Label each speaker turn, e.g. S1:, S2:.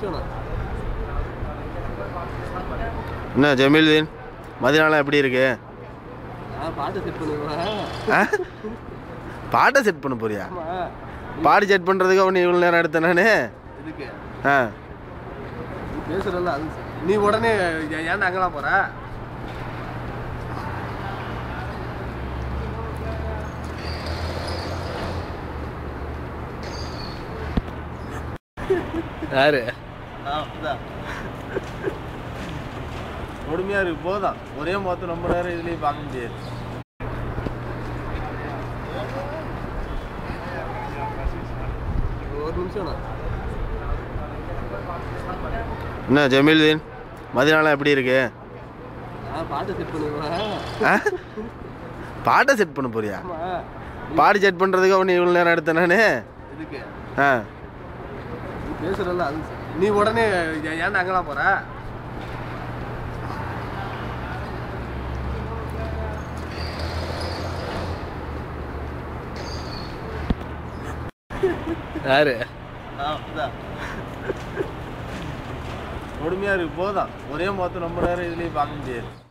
S1: நிமிஷம்
S2: என்ன ஜமீல்தீன் மதியானம் எப்படி இருக்கு
S1: நான் பாட்டு செட் பண்ணுவேன்
S2: ஆ? பாட்டை செட் பண்ண போறியா
S1: ஆமா
S2: பாடி செட் பண்ணுறதுக்கு அவனு இவ்வளோ நேரம் எடுத்தேன் நான்
S1: இதுக்கு
S2: ஆ
S1: நீ பேசுறல அது சரி. நீ உடனே ஏ- ஏன்டா அங்கெல்லாம் போற
S2: யாரு
S1: அப்படிதான்
S2: கொடுமையாக இருக்கு போதும் ஒரே முகத்தை ரொம்ப நேரம் இதுலேயே பார்க்க முடியாது
S1: ஒரு நிமிஷம்
S2: என்ன ஜமீல்தீன் மதியானம் எப்படி இருக்கு
S1: நான் பாட்டு செட் பண்ணுவேன்
S2: ஆ? பாட்டை செட் பண்ண போறியா
S1: ஆமா
S2: பாடி செட் பண்ணுறதுக்கு அவனு இவ்வளோ நேரம் எடுத்தேன் நான்
S1: இதுக்கு
S2: ஆ
S1: நீ பேசுறல அது சரி. நீ உடனே ஏ- ஏன்டா அங்கெல்லாம் போற
S2: யாரு
S1: அப்படிதான்
S2: கொடுமையாக இருக்கு போதும் ஒரே முகத்தை ரொம்ப நேரம் இதுலேயே பார்க்க முடியாது